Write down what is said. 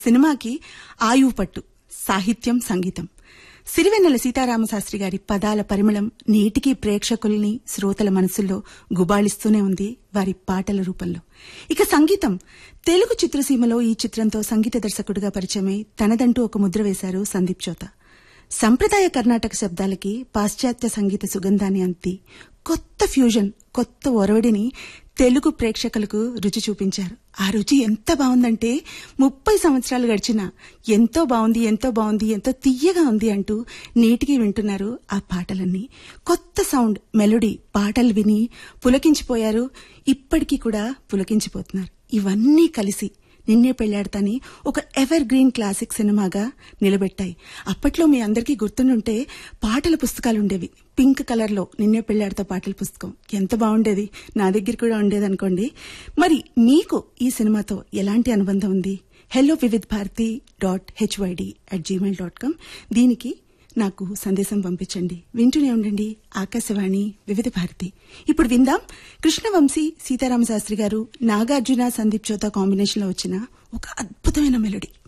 సినిమాకి ఆయువు పట్టు సాహిత్యం సంగీతం సిరివెన్నెల సీతారామశాస్త్రి గారి పదాల పరిమళం నేటికీ ప్రేక్షకుల్ని శ్రోతల మనసుల్లో గుబాళిస్తూనే ఉంది వారి పాటల రూపంలో ఇక సంగీతం తెలుగు చిత్రసీమలో ఈ చిత్రంతో సంగీత దర్శకుడిగా పరిచయమై తనదంటూ ఒక ముద్ర వేశారు సందీప్ చోత సంప్రదాయ కర్ణాటక శబ్దాలకి పాశ్చాత్య సంగీత సుగంధాన్ని అంతి కొత్త ఫ్యూజన్ కొత్త ఒరవడిని తెలుగు ప్రేక్షకులకు రుచి చూపించారు ఆ రుచి ఎంత బాగుందంటే ముప్పై సంవత్సరాలు గడిచినా ఎంతో బాగుంది ఎంతో బాగుంది ఎంతో తీయగా ఉంది అంటూ నేటికి వింటున్నారు ఆ పాటలన్నీ కొత్త సౌండ్ మెలోడీ పాటలు విని పులకించిపోయారు ఇప్పటికీ కూడా పులకించిపోతున్నారు ఇవన్నీ కలిసి నిన్నే పెళ్లాడతాని ఒక ఎవర్ గ్రీన్ క్లాసిక్ సినిమాగా నిలబెట్టాయి అప్పట్లో మీ అందరికీ గుర్తుండుంటే పాటల పుస్తకాలు ఉండేవి పింక్ కలర్ లో నిన్నే పెళ్లాడతా పాటల పుస్తకం ఎంత బాగుండేది నా దగ్గర కూడా ఉండేది అనుకోండి మరి మీకు ఈ సినిమాతో ఎలాంటి అనుబంధం ఉంది hello Vividh Bharati dot HYD at Gmail dot com దీనికి నాకు సందేశం పంపించండి వింటూనే ఉండండి ఆకాశవాణి వివిధ భారతి ఇప్పుడు విందాం కృష్ణవంశీ సీతారామ శాస్త్రి గారు నాగార్జున సందీప్ చోతా కాంబినేషన్ లో వచ్చిన ఒక అద్భుతమైన మెలోడీ